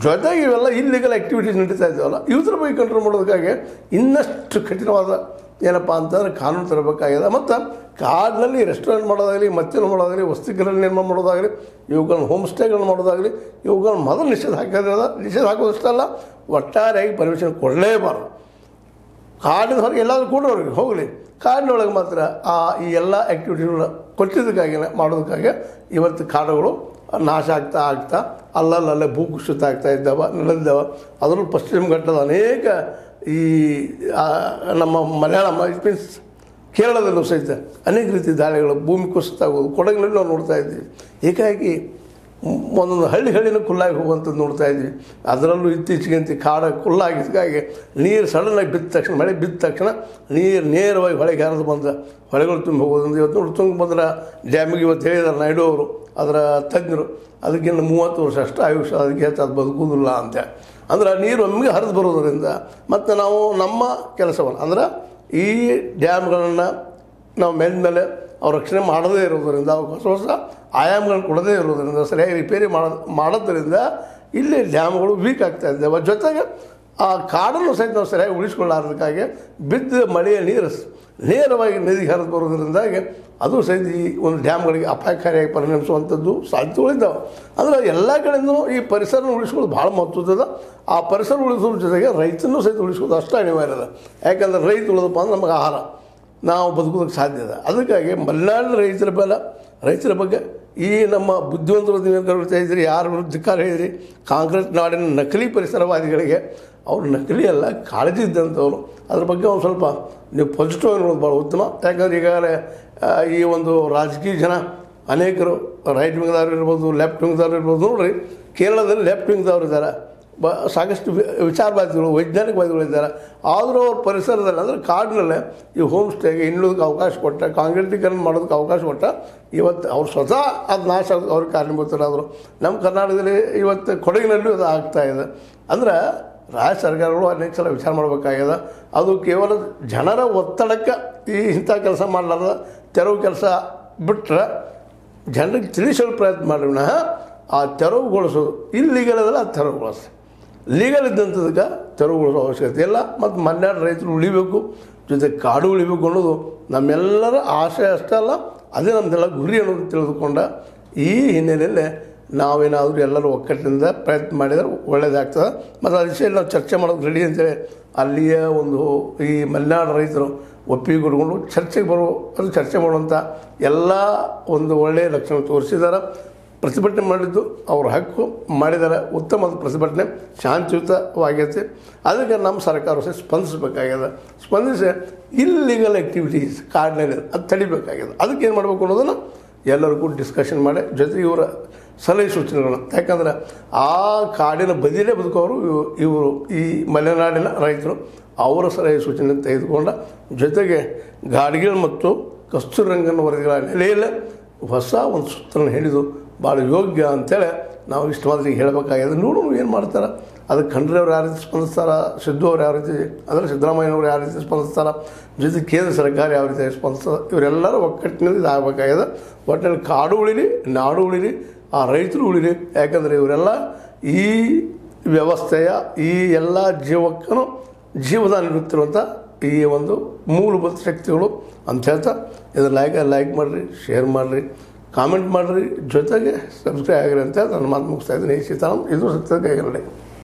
ಜೊತೆಗೆ ಇವೆಲ್ಲ illegal activities ನಡೀತಾ ಇದ್ದಾವಲ್ಲ ಇವ್ರ ಬಗ್ಗೆ ಕಂಟ್ರೋಲ್ ಮಾಡೋದಕ್ಕಾಗಿ ಇನ್ನಷ್ಟು ಕಠಿಣವಾದ ಏನಪ್ಪ ಅಂತಂದ್ರೆ ಕಾನೂನು ತರಬೇಕಾಗಿದೆ ಮತ್ತು ಕಾಡಿನಲ್ಲಿ ರೆಸ್ಟೋರೆಂಟ್ ಮಾಡೋದಾಗಲಿ ಮತ್ತೇನು ಮಾಡೋದಾಗಲಿ ವಸತಿಗೃಹ ನಿರ್ಮಾಣ ಮಾಡೋದಾಗಲಿ ಇವುಗಳನ್ನ ಹೋಮ್ ಸ್ಟೇಗಳನ್ನ ಮಾಡೋದಾಗಲಿ ಇವುಗಳನ್ನ ಮೊದಲು ನಿಷೇಧ ಹಾಕೋದ್ರಿಂದ ನಿಷೇಧ ಹಾಕೋದಷ್ಟಲ್ಲ ಒಟ್ಟಾರೆಯಾಗಿ ಪರ್ಮಿಷನ್ ಕೊಡಲೇಬಾರ್ದು ಕಾಡಿನ ಹೊರಗೆ ಎಲ್ಲಾದರೂ ಕೂಡ ಅವ್ರಿಗೆ ಹೋಗಲಿ ಕಾಡಿನೊಳಗೆ ಮಾತ್ರ ಆ ಈ ಎಲ್ಲ ಆ್ಯಕ್ಟಿವಿಟಿಗಳನ್ನ ಕೊಟ್ಟಿದ್ದಕ್ಕಾಗಿ ಮಾಡೋದಕ್ಕಾಗಿ ಇವತ್ತು ಕಾಡುಗಳು ನಾಶ ಆಗ್ತಾ ಆಗ್ತಾ ಅಲ್ಲಲ್ಲಲ್ಲೇ ಭೂಕುಸಿತ ಆಗ್ತಾ ಇದ್ದಾವ ನಡೆದಿದ್ದಾವ ಅದರಲ್ಲೂ ಪಶ್ಚಿಮ ಘಟ್ಟದ ಅನೇಕ ಈ ಆ, ನಮ್ಮ ಮಲಯಾಳಂ ಇಟ್ ಮೀನ್ಸ್ ಕೇರಳದಲ್ಲೂ ಸಹಿತ ಅನೇಕ ರೀತಿ ದಾಳಿಗಳು ಭೂಮಿ ಕುಸಿತ ಆಗೋದು ಕೊಡಗಿನಲ್ಲಿ ನಾವು ನೋಡ್ತಾ ಇದ್ದೀವಿ ಏಕಾಏಕಿ ಒಂದೊಂದು ಹಳ್ಳಿ ಹಳ್ಳಿನೂ ಕುಲ್ಲಾಗಿ ಹೋಗುವಂಥದ್ದು ನೋಡ್ತಾ ಇದ್ವಿ ಅದರಲ್ಲೂ ಇತ್ತೀಚೆಗಂತ ಕಾಡ ಕುಲ್ಲಾಗಿದ್ದಕ್ಕಾಗಿ ನೀರು ಸಡನ್ನಾಗಿ ಬಿದ್ದ ತಕ್ಷಣ ಮಳೆ ಬಿದ್ದ ತಕ್ಷಣ ನೀರು ನೇರವಾಗಿ ಹೊಳೆಗೆ ಹರಿದು ಬಂದ ಹೊಳೆಗಳು ತುಂಬಿ ಹೋಗೋದ್ರಿಂದ ಇವತ್ತು ನೋಡಿ ತುಂಗಭದ್ರಾ ಡ್ಯಾಮಿಗೆ ಇವತ್ತು ಹೇಳಿದಾರೆ ನಾಯ್ಡು ಅವರು ಅದರ ತಜ್ಞರು ಅದಕ್ಕಿಂತ ಮೂವತ್ತು ವರ್ಷ ಅಷ್ಟು ಆಯುಷ್ಯ ಅದಕ್ಕೆ ಹೆಚ್ಚು ಅದು ಬದುಕುವುದಿಲ್ಲ ಅಂತ ಅಂದ್ರೆ ಆ ನೀರು ಒಮ್ಮೆಗೆ ಹರಿದು ಬರೋದರಿಂದ ಮತ್ತು ನಾವು ನಮ್ಮ ಕೆಲಸವನ್ನು ಅಂದ್ರೆ ಈ ಡ್ಯಾಮ್ಗಳನ್ನು ನಾವು ಮೇಲ್ಮೇಲೆ ಅವ್ರು ರಕ್ಷಣೆ ಮಾಡದೇ ಇರೋದರಿಂದ ಅವ್ರು ಹೊಸ ಹೊಸ ಆಯಾಮಗಳನ್ನು ಕೊಡದೇ ಇರೋದರಿಂದ ಸರಿಯಾಗಿ ರಿಪೇರಿ ಮಾಡ ಮಾಡೋದ್ರಿಂದ ಇಲ್ಲಿ ಡ್ಯಾಮ್ಗಳು ವೀಕ್ ಆಗ್ತಾ ಇದ್ದಾವೆ ಜೊತೆಗೆ ಆ ಕಾಡನ್ನು ಸಹಿತ ನಾವು ಸರಿಯಾಗಿ ಉಳಿಸ್ಕೊಳ್ಳಾರ್ದಕ್ಕಾಗಿ ಬಿದ್ದ ಮಳೆಯ ನೀರು ಸ್- ನೇರವಾಗಿ ನದಿಗೆ ಹರಿದು ಬರೋದ್ರಿಂದಾಗಿ ಅದು ಸಹಿತ ಈ ಒಂದು ಡ್ಯಾಮ್ಗಳಿಗೆ ಅಪಾಯಕಾರಿಯಾಗಿ ಪರಿಣಮಿಸುವಂಥದ್ದು ಸಾಧ್ಯತೆಗಳಿದ್ದಾವೆ ಅಂದರೆ ಎಲ್ಲ ಕಡೆಯಿಂದಲೂ ಈ ಪರಿಸರ ಉಳಿಸ್ಕೊಳ್ಳೋದು ಭಾಳ ಮಹತ್ವದ ಆ ಪರಿಸರ ಉಳಿಸೋದ್ರ ಜೊತೆಗೆ ರೈತನೂ ಸಹಿತ ಉಳಿಸೋದು ಅಷ್ಟೇ ಅನಿವಾರ್ಯ ಅದ ಯಾಕಂದ್ರೆ ರೈತ ಉಳಿದಪ್ಪ ಅಂದ್ರೆ ನಮಗೆ ಆಹಾರ ನಾವು ಬದುಕೋದಕ್ಕೆ ಸಾಧ್ಯ ಇದೆ ಅದಕ್ಕಾಗಿ ಮಲೆನಾಡಿನ ರೈತರ ಬೆಲ ರೈತರ ಬಗ್ಗೆ ಈ ನಮ್ಮ ಬುದ್ಧಿವಂತರು ನೀವೇನು ಕರೀತಾ ಇದ್ದೀರಿ ಯಾರು ವಿರುದ್ಧ ಧಿಕ್ಕಾರ ಹೇಳಿದ್ರಿ ಕಾಂಕ್ರೀಟ್ ನಾಡಿನ ನಕಲಿ ಪರಿಸರವಾದಿಗಳಿಗೆ ಅವರು ನಕಲಿ ಅಲ್ಲ ಕಾಳಜಿ ಇದ್ದಂಥವ್ರು ಅದ್ರ ಬಗ್ಗೆ ಒಂದು ಸ್ವಲ್ಪ ನೀವು ಪಾಸಿಟಿವ್ ಆಗಿ ನೋಡೋದು ಭಾಳ ಉತ್ತಮ ಯಾಕಂದ್ರೆ ಈಗಾಗಲೇ ಆ, ಈ ಒಂದು ರಾಜಕೀಯ ಜನ ಅನೇಕರು ರೈಟ್ ವಿಂಗ್ದವ್ರು ಇರ್ಬೋದು ಲೆಫ್ಟ್ ವಿಂಗ್ದವ್ರು ಇರ್ಬೋದು ನೋಡ್ರಿ ಕೇರಳದಲ್ಲಿ ಲೆಫ್ಟ್ ವಿಂಗ್ದವ್ರು ಇದ್ದಾರೆ ಬ ಸಾಕಷ್ಟು ವಿ- ವಿಚಾರವಾದಿಗಳು ವೈಜ್ಞಾನಿಕವಾದಿಗಳು ಇದ್ದಾರೆ ಆದರೂ ಅವ್ರ ಪರಿಸರದಲ್ಲಿ ಅಂದರೆ ಕಾಡಿನಲ್ಲೇ ಈ ಹೋಮ್ ಸ್ಟೇಗೆ ಇನ್ನುಳಿದಕ್ಕೆ ಅವಕಾಶ ಕೊಟ್ಟ ಕಾಂಕ್ರೀಟೀಕರಣ ಮಾಡೋದಕ್ಕೆ ಅವಕಾಶ ಕೊಟ್ಟ ಇವತ್ತು ಅವ್ರು ಸ್ವತಃ ಅದು ನಾಶ ಆಗೋದಕ್ಕೆ ಅವ್ರಿಗೆ ಕಾರಣಭೂತರಾದರು ನಮ್ಮ ಕರ್ನಾಟಕದಲ್ಲಿ ಇವತ್ತು ಕೊಡಗಿನಲ್ಲೂ ಅದು ಆಗ್ತಾ ಇದೆ ಅಂದ್ರೆ ರಾಜ್ಯ ಸರ್ಕಾರಗಳು ಅನೇಕ ಸಲ ವಿಚಾರ ಮಾಡಬೇಕಾಗ್ಯದ ಅದು ಕೇವಲ ಜನರ ಒತ್ತಡಕ್ಕೆ ಈ ಇಂಥ ಕೆಲಸ ಮಾಡಲಾರ್ದ ತೆರವು ಕೆಲಸ ಬಿಟ್ಟರೆ ಜನರಿಗೆ ತಿಳಿಸಲು ಪ್ರಯತ್ನ ಮಾಡಿ ವಿನಃ ಆ ತೆರವುಗೊಳಿಸೋದು ಇಲ್ಲೀಗಲ್ ಅದಲ್ಲ ಅದು ತೆರವುಗೊಳಿಸಿ ಲೀಗಲ್ ಇದ್ದಂಥದಕ್ಕೆ ತೆರವುಗೊಳಿಸೋ ಅವಶ್ಯಕತೆ ಇಲ್ಲ ಮತ್ತು ಮಲೆನಾಡು ರೈತರು ಉಳಿಬೇಕು ಜೊತೆ ಕಾಡು ಉಳಿಬೇಕು ಅನ್ನೋದು ನಮ್ಮೆಲ್ಲರ ಆಶಯ ಅಷ್ಟೇ ಅಲ್ಲ ಅದೇ ನಮ್ಮದೆಲ್ಲ ಗುರಿ ಅನ್ನೋದು ತಿಳಿದುಕೊಂಡ ಈ ಹಿನ್ನೆಲೆಯಲ್ಲಿ ನಾವೇನಾದರೂ ಎಲ್ಲರೂ ಒಕ್ಕಟ್ಟಿನಿಂದ ಪ್ರಯತ್ನ ಮಾಡಿದರೆ ಒಳ್ಳೆಯದಾಗ್ತದೆ ಮತ್ತು ಅದ್ರ ವಿಷಯ ನಾವು ಚರ್ಚೆ ಮಾಡೋದು ರೆಡಿ ಅಂತೇಳಿ ಅಲ್ಲಿಯ ಒಂದು ಈ ಮಲೆನಾಡು ರೈತರು ಒಪ್ಪಿಗೆ ಕೊಟ್ಕೊಂಡು ಚರ್ಚೆಗೆ ಬರುವ ಅದು ಚರ್ಚೆ ಮಾಡುವಂಥ ಎಲ್ಲ ಒಂದು ಒಳ್ಳೆಯ ಲಕ್ಷಣ ತೋರಿಸಿದ್ದಾರೆ ಪ್ರತಿಭಟನೆ ಮಾಡಿದ್ದು ಅವ್ರ ಹಕ್ಕು ಮಾಡಿದ್ದಾರೆ ಉತ್ತಮವಾದ ಪ್ರತಿಭಟನೆ ಶಾಂತಿಯುತವಾಗೈತೆ ಅದಕ್ಕೆ ನಮ್ಮ ಸರ್ಕಾರ ಸಹ ಸ್ಪಂದಿಸಬೇಕಾಗ್ಯದ ಸ್ಪಂದಿಸಿ ಇಲ್ಲಿಗಲ್ ಆ್ಯಕ್ಟಿವಿಟೀಸ್ ಕಾಡಿನಲ್ಲಿ ಅದು ತಡಿಬೇಕಾಗ್ಯದ ಅದಕ್ಕೆ ಏನು ಮಾಡಬೇಕು ಅನ್ನೋದನ್ನು ಎಲ್ಲರೂ ಕೂಡ ಡಿಸ್ಕಷನ್ ಮಾಡಿ ಜೊತೆಗೆ ಇವರ ಸಲಹೆ ಸೂಚನೆಗಳನ್ನು ಯಾಕಂದ್ರೆ ಆ ಕಾಡಿನ ಬದಿಯಲ್ಲೇ ಬದುಕೋರು ಇವ್- ಇವರು ಈ ಮಲೆನಾಡಿನ ರೈತರು ಅವರ ಸಲಹೆ ಸೂಚನೆ ತೆಗೆದುಕೊಂಡ ಜೊತೆಗೆ ಗಾಡಿಗಳು ಮತ್ತು ಕಸ್ತೂರಂಗನ ವರದಿಗಳ ನೆಲೆಯಲ್ಲಿ ಹೊಸ ಒಂದು ಸೂತ್ರನ ಹೇಳಿದ್ದು ಭಾಳ ಯೋಗ್ಯ ಅಂತೇಳಿ ನಾವು ಇಷ್ಟು ಮಾತ್ರ ಹೇಳಬೇಕಾಗಿದೆ ನೋಡು ಏನು ಮಾಡ್ತಾರೆ ಅದಕ್ಕೆ ಖಂಡ್ರೆ ಅವ್ರು ಯಾವ ರೀತಿ ಸ್ಪಂದಿಸ್ತಾರ ಸಿದ್ದು ಅವ್ರು ಯಾವ ರೀತಿ ಅಂದರೆ ಸಿದ್ದರಾಮಯ್ಯನವ್ರು ಯಾವ ರೀತಿ ಸ್ಪಂದಿಸ್ತಾರ ಜೊತೆ ಕೇಂದ್ರ ಸರ್ಕಾರ ಯಾವ ರೀತಿ ಸ್ಪಂದಿಸ್ತಾರೆ ಇವರೆಲ್ಲರೂ ಒಕ್ಕಟ್ಟಿನಲ್ಲಿ ಇದಾಗಬೇಕಾಗಿದೆ ಒಟ್ಟಿನಲ್ಲಿ ಕಾಡು ಉಳಿಲಿ ನಾಡು ಉಳಿಲಿ ಆ ರೈತರು ಉಳಿಲಿ ಯಾಕಂದರೆ ಇವರೆಲ್ಲ ಈ ವ್ಯವಸ್ಥೆಯ ಈ ಎಲ್ಲ ಜೀವಕ್ಕೂ ಜೀವದಾನ ನೀಡುತ್ತಿರುವಂಥ ಈ ಒಂದು ಮೂಲಭೂತ ಶಕ್ತಿಗಳು ಅಂತ ಹೇಳ್ತಾ ಇದರ ಲೈಕ್ ಲೈಕ್ ಮಾಡಿರಿ ಶೇರ್ ಮಾಡಿರಿ ಕಾಮೆಂಟ್ ಮಾಡಿರಿ ಜೊತೆಗೆ ಸಬ್ಸ್ಕ್ರೈಬ್ ಆಗಿರಿ ಅಂತ ನನ್ನ ಮಾತು ಮುಗಿಸ್ತಾ ಇದ್ದೀನಿ ಈ ಸೀತಾರಾಮ್ ಇದು ಸತ್ಯದ ಕೈಗರಡೆ